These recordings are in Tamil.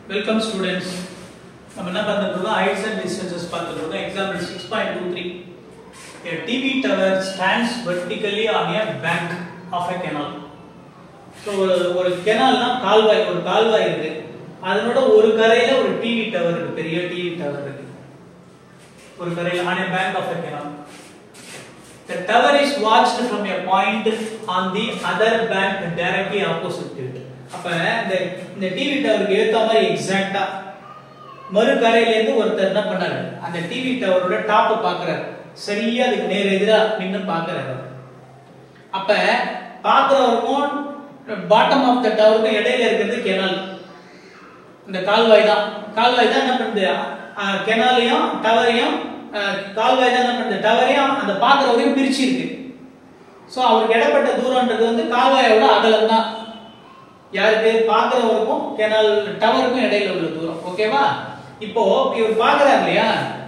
வெல்கம் ஸ்டூடெண்ட்ஸ் நம்ம என்ன பார்த்துட்டு இருக்கோம் ஹைட்ஸ் அண்ட் டிஸ்டன்சஸ் பார்த்துட்டு இருக்கோம் example six point two three A TV tower stands vertically on a bank of a canal. So ஒரு ஒரு கெனால்னா கால்வாய் ஒரு கால்வாய் இருக்கு அதனோட ஒரு கரையில ஒரு டிவி டவர் இருக்கு பெரிய டிவி டவர் இருக்கு ஒரு கரையில on a bank of a canal. The tower is watched from a point on the other bank directly opposite to it. அப்ப இந்த இந்த டிவி டவருக்கு ஏத்த மாதிரி எக்ஸாக்ட்டா மறு கரையில இருந்து ஒருத்தர் என்ன பண்ணாரு அந்த டிவி டவரோட டாப் பாக்குறாரு சரியா அதுக்கு நேர் எதிரா நின்னு பாக்குறாரு அப்ப பாக்குறவருக்கும் பாட்டம் ஆஃப் த டவருக்கும் இடையில இருக்கிறது கெனால் இந்த கால்வாய் தான் கால்வாய் தான் என்ன பண்ணுது அஹ், கெனாலையும் டவரையும் அஹ், கால்வாய் தான் என்ன பண்ணுது டவரையும் அந்த பாக்குறவரையும் பிரிச்சு இருக்கு சோ அவருக்கு இடப்பட்ட தூரம்ன்றது வந்து கால்வாயோட அகலம் தான் யாருக்கு பாக்குறவருக்கும் கெனால் டவருக்கும் இடையில உள்ள தூரம் ஓகேவா இப்போ இவர் பாக்குறாரு இல்லையா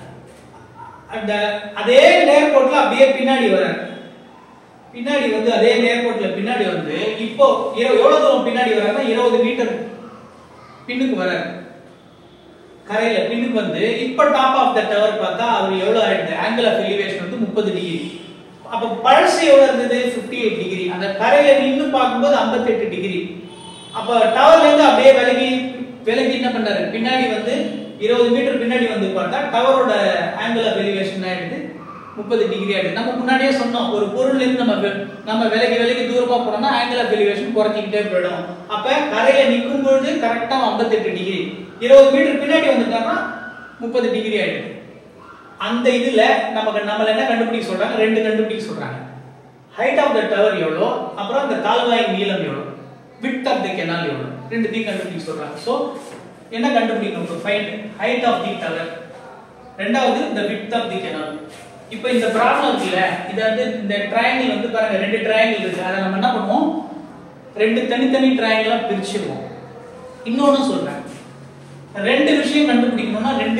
அந்த அதே நேர்கோட்டுல அப்படியே பின்னாடி வர்றாரு பின்னாடி வந்து அதே நேர்கோட்டுல பின்னாடி வந்து இப்போ இர- எவ்வளவு தூரம் பின்னாடி வர்றாருன்னா இருபது மீட்டர் பின்னுக்கு வர்றாரு கரையில பின்னுக்கு வந்து இப்போ டாப் ஆஃப் த டவர் பார்த்தா அவர் எவ்வளவு ஆயிடுது ஆங்கிள் ஆஃப் எலிவேஷன் வந்து முப்பது டிகிரி அப்ப பழசு எவ்வளவு இருந்தது 58 எயிட் டிகிரி அந்த கரையில நின்னு பார்க்கும்போது 58 டிகிரி அப்ப டவர்ல இருந்து அப்படியே விலகி விலகி என்ன பண்ணாரு பின்னாடி வந்து இருபது மீட்டர் பின்னாடி வந்து பார்த்தா டவரோட ஆங்கிள் ஆஃப் எலிவேஷன் ஆயிடுது முப்பது டிகிரி ஆயிடுது நம்ம முன்னாடியே சொன்னோம் ஒரு பொருள்ல இருந்து நம்ம வெ- நம்ம விலகி விலகி தூரமா போனோம்னா ஆங்கிள் ஆஃப் எலிவேஷன் குறைஞ்சிக்கிட்டே போயிடும் அப்ப கரையில நிற்கும் பொழுது கரெக்டா 58 டிகிரி இருபது மீட்டர் பின்னாடி வந்துட்டாங்கன்னா முப்பது டிகிரி ஆயிடுது அந்த இதுல நமக்கு நம்மள என்ன கண்டுபிடிக்க சொல்றாங்க ரெண்டு கண்டுபிடிக்க சொல்றாங்க ஹைட் ஆஃப் த டவர் எவ்வளோ அப்புறம் அந்த கால்வாய் நீளம் எவ்வளோ வித் ஆஃப் த கெனால் எவ்வளோ ரெண்டுத்தையும் கண்டுபிடிக்க சொல்றாங்க ஸோ என்ன கண்டுபிடிக்கணும் இப்போ find height of the tower ரெண்டாவது இந்த வித் ஆஃப் தி கெனால் இப்போ இந்த ப்ராப்ளம் இருக்குல்ல இது வந்து இந்த ட்ரையாங்கிள் வந்து பாருங்க ரெண்டு ட்ரையாங்கிள் இருக்கு அதை நம்ம என்ன பண்ணுவோம் ரெண்டு தனித்தனி ட்ரையாங்கிளா பிரிச்சிருவோம் இன்னொன்னு சொல்றேன் ரெண்டு விஷயம் கண்டுபிடிக்கணும்னா ரெண்டு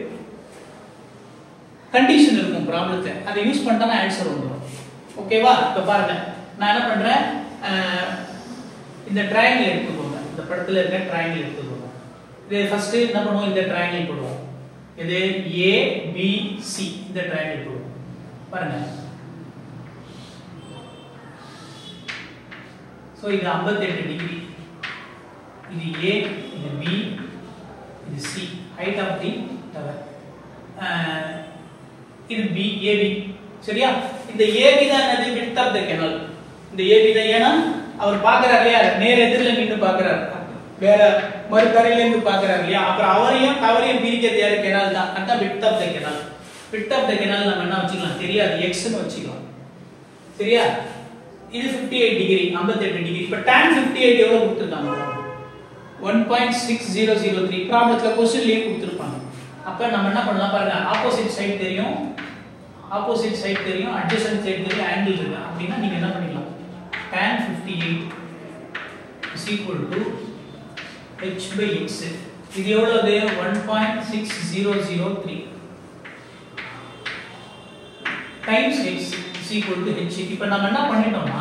கண்டிஷன் இருக்கும் ப்ராப்ளத்தை அதை யூஸ் பண்ணிட்டா ஆன்சர் வந்துடும் ஓகேவா இப்போ பாருங்க நான் என்ன பண்றேன் அஹ், இந்த ட்ரையாங்கிள் எடுத்துக்கோங்க இந்த படத்துல இருக்க ட்ரையாங்கிள் எடுத்துக்கோங்க இது ஃபர்ஸ்ட் என்ன பண்ணுவோம் இந்த ட்ரையாங்கிள் போடுவோம் இது ஏ பி சி இந்த ட்ரையாங்கிள் போடுவோம் பாருங்க ஸோ இது 58 டிகிரி இது ஏ இது பி இது C height of the tower இது பி ஏபி சரியா இந்த ஏபி தான் என்னது வித் ஆஃப் த கெனல் இந்த ஏபி தான் ஏன்னா அவர் பார்க்கறாரு இல்லையா நேர் எதிரில் நின்று பார்க்கறாரு வேற மறுக்கரையில இருந்து பார்க்கறாரு இல்லையா அப்புறம் அவரையும் டவரையும் பிரிக்கிறது யாரு கெனால் தான் அதான் width of the canal width of the canal நம்ம என்ன வச்சுக்கலாம் தெரியாது எக்ஸ்னு வச்சுக்கலாம் சரியா இது 58 டிகிரி 58 டிகிரி இப்போ tan 58 எவ்வளவு கொடுத்துருக்காங்க one point six zero zero three ப்ராப்ளத்தில் கொஸ்டின்லேயே கொடுத்துருப்பாங்க அப்போ நம்ம என்ன பண்ணலாம் பாருங்க ஆப்போசிட் சைடு தெரியும் ஆப்போசிட் சைடு தெரியும் அட்ஜசன்ட் சைடு தெரியும் ஆங்கிள் இருக்கு அப்படின்னா நீங்கள் என்ன பண்ணிக்கலாம் tan 58 eight is equal to H by x இது எவ்வளவு one point six zero zero three times x is equal to H இப்போ நம்ம என்ன பண்ணிட்டோம்னா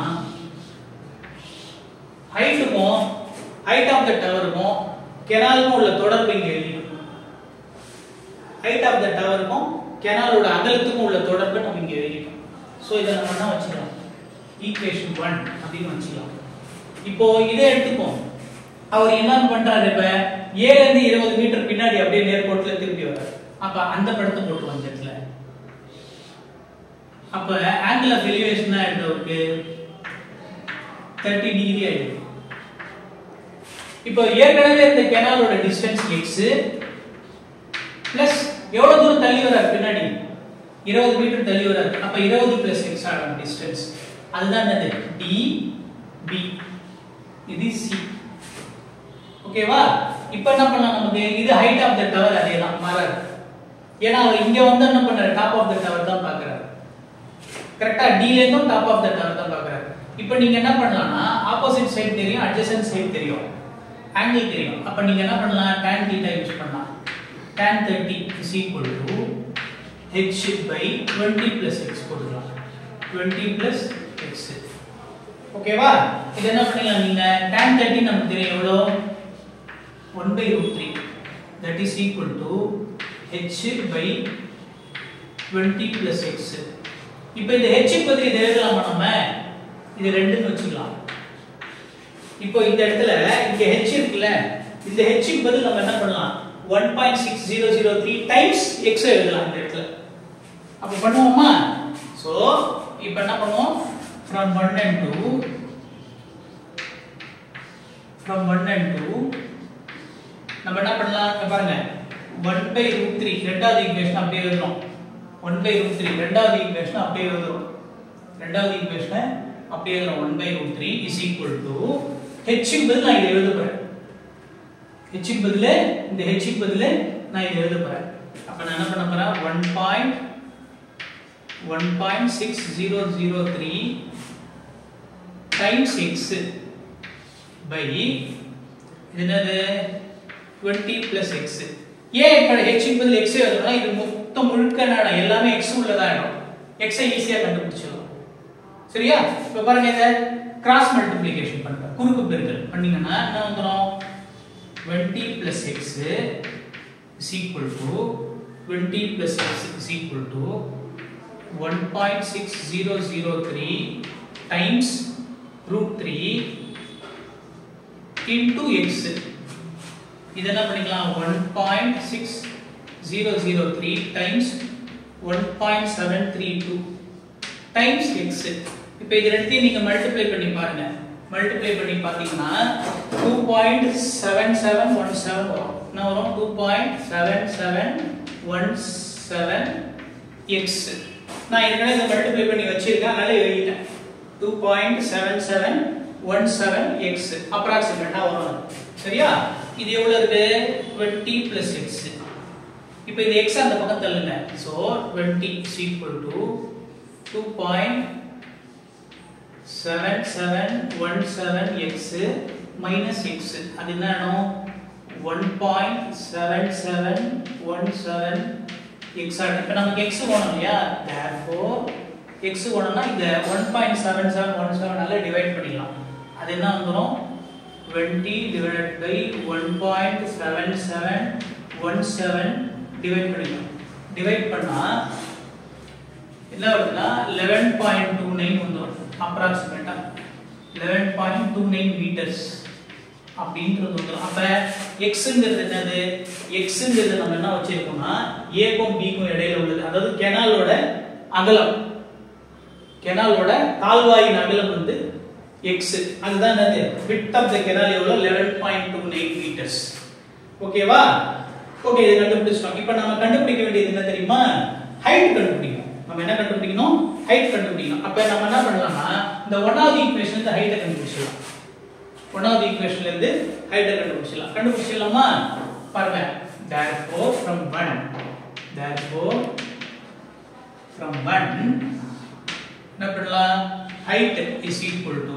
ஹைட்டுக்கும் ஹைட் ஆஃப் த டவருக்கும் கெனாலுக்கும் உள்ள தொடர்பு இங்க எழுதிக்கணும் ஹைட் ஆஃப் த டவருக்கும் கெனாலோட அகலத்துக்கும் உள்ள தொடர்பு நம்ம இங்க எழுதிக்கணும் ஸோ இதை நம்ம என்ன வச்சுக்கலாம் ஈக்குவேஷன் ஒன் அப்படின்னு வச்சுக்கலாம் இப்போ இதை எடுத்துப்போம் அவர் என்ன பண்றாரு இப்ப ஏல இருந்து இருபது மீட்டர் பின்னாடி அப்படியே நேர்கோட்டுல திருப்பி வர்றாரு அப்ப அந்த படத்தை போட்டு வந்த இடத்துல அப்ப ஆங்கிள் ஆஃப் எலிவேஷன் ஆயிடுது அவருக்கு தேர்ட்டி டிகிரி ஆயிடுது இப்போ ஏற்கனவே இந்த கெனாலோட டிஸ்டன்ஸ் எக்ஸ் பிளஸ் எவ்வளவு தூரம் தள்ளி வராரு பின்னாடி இருபது மீட்டர் தள்ளி வராரு அப்ப இருபது பிளஸ் எக்ஸ் ஆகும் டிஸ்டன்ஸ் அதுதான் என்னது டி பி இது சி ஓகேவா இப்போ என்ன பண்ணலாம் நமக்கு இது ஹைட் ஆஃப் த டவர் அதே தான் மாறாது ஏன்னா அவர் இங்க வந்து என்ன பண்றாரு டாப் ஆஃப் த டவர் தான் பாக்குறாரு கரெக்டா ல இருந்தும் டாப் ஆஃப் த டவர் தான் பாக்குறாரு இப்போ நீங்க என்ன பண்ணலாம்னா ஆப்போசிட் சைடு தெரியும் அட்ஜசன்ட் சைடு தெரியும் ஆங்கிள் தெரியும் அப்ப நீங்க என்ன பண்ணலாம் tan theta யூஸ் பண்ணலாம் tan 30 is equal to h by 20 plus x போட்டுக்கலாம் 20 plus x ஓகேவா இது என்ன பண்ணலாம் நீங்க tan 30 நமக்கு தெரியும் எவ்வளோ 1 by root 3 that is equal to h by 20 plus x இப்போ இந்த h க்கு பதில் இதை எழுதலாமா நம்ம இது ரெண்டுன்னு வச்சுக்கலாம் இப்போ இந்த இடத்துல இங்க h இருக்குல்ல இந்த h க்கு பதில் நம்ம என்ன பண்ணலாம் 1.6003 டைம்ஸ் x எழுதலாம் இந்த இடத்துல அப்ப பண்ணுவோமா சோ இப்போ என்ன பண்ணுவோம் from 1 and 2 from 1 and 2 நம்ம என்ன பண்ணலாம் இங்க பாருங்க 1 by root 3 ரெண்டாவது ஈக்குவேஷன் அப்படியே எழுதுறோம் 1 by root 3 ரெண்டாவது ஈக்குவேஷன் அப்படியே எழுதுறோம் ரெண்டாவது ஈக்குவேஷன் அப்படியே எழுதுறோம் 1 by root 3 is equal to h க்கு பதில் நான் இதை எழுத போறேன் h க்கு பதில் இந்த h க்கு பதில் நான் இதை எழுத போறேன் அப்ப நான் என்ன பண்ண போறேன் 1. 1.6003 times x by இது என்னது 20 plus x ஏன் இப்ப h க்கு பதில் x எழுதணும்னா இது மொத்தம் முழுக்க என்னடா எல்லாமே x உள்ளதா ஆயிடும் x ஐ ஈஸியா கண்டுபிடிச்சிடலாம் சரியா இப்ப பாருங்க இத கிராஸ் மல்டிப்ளிகேஷன் பண்ற குறுக்கு பெருக்கல் பண்ணீங்கன்னா என்ன வந்துரும் 20 plus x is equal to 20 plus x is equal to 1.6003 times root 3 into x இது என்ன பண்ணிக்கலாம் 1.6003 times 1.732 times x இப்போ இது ரெண்டையும் நீங்க மல்டிப்ளை பண்ணி பாருங்க மல்டிப்ளை பண்ணி பாத்தீங்கன்னா 2.7717 வரும் என்ன வரும் 2.7717 x நான் ஏற்கனவே இதை மல்டிப்ளை பண்ணி வச்சிருக்கேன் அதனால எழுதிட்டேன் 2.7717 x அப்ராக்சிமேட்டா வரும் சரியா இது எவ்வளவு இருக்கு 20 plus x இப்போ இந்த x அந்த பக்கம் தள்ளுங்க so 20 is equal to 2.7717 x minus x அது என்ன ஆகும் 1.7717 x ஆகும் இப்போ நமக்கு x வேணும் இல்லையா therefore x வேணும்னா இந்த 1.7717 ஆல டிவைட் பண்ணிடலாம் அது என்ன வந்துரும் 20 divided by 1.7717 டிவைட் பண்ணிக்கலாம் டிவைட் பண்ணா என்ன வருதுன்னா 11.29 வந்துரும் அப்ராக்சிமேட்டா 11.29 மீட்டர்ஸ் அப்படின்றது வந்துரும் அப்ப xங்கிறது என்னது xங்கிறது நம்ம என்ன வச்சிருக்கோம்னா ஏக்கும் பிக்கும் இடையில உள்ளது அதாவது கெனாலோட அகலம் கெனாலோட கால்வாயின் அகலம் வந்து x அதுதான் என்னது width of the canal எவ்வளவு 11.29 meters ஓகேவா ஓகே இது கண்டுபிடிச்சிட்டோம் இப்போ நம்ம கண்டுபிடிக்க வேண்டியது என்ன தெரியுமா ஹைட் கண்டுபிடிக்கணும் நம்ம என்ன கண்டுபிடிக்கணும் ஹைட் கண்டுபிடிக்கணும் அப்ப நம்ம என்ன பண்ணலாம்னா இந்த ஒன்னாவது ஈக்குவேஷன்ல இருந்து ஹைட்டை கண்டுபிடிச்சிடலாம் ஒன்னாவது ஈக்குவேஷன்ல இருந்து ஹைட்டை கண்டுபிடிச்சிடலாம் கண்டுபிடிச்சிடலாமா பாருங்க therefore from 1 therefore from 1 என்ன பண்ணலாம் height is equal to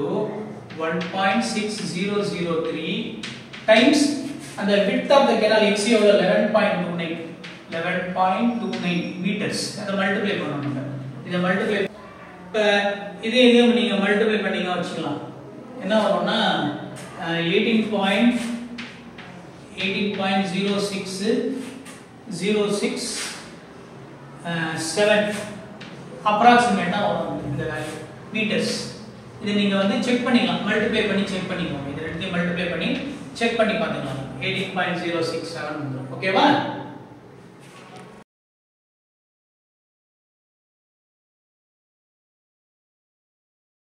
1.6003 times அந்த width of the canal x எவ்வளவு 11.29 11.29 meters அதை மல்டிப்ளை பண்ணணும் இதை மல்டிப்ளை இப்ப இதே இதே நீங்க மல்டிப்ளை பண்ணீங்க வச்சுக்கலாம் என்ன வரும்னா 18 பாயிண்ட் 18.06 06 7 அப்ராக்சிமேட்டா வரும் இந்த வேல்யூ மீட்டர்ஸ் இது நீங்க வந்து செக் பண்ணிக்கலாம் மல்டிப்ளை பண்ணி செக் பண்ணிக்கோங்க இது ரெண்டையும் மல்டிப்ளை பண்ணி செக் பண்ணி பார்த்துக்கலாம் eighteen point zero six seven ஓகேவா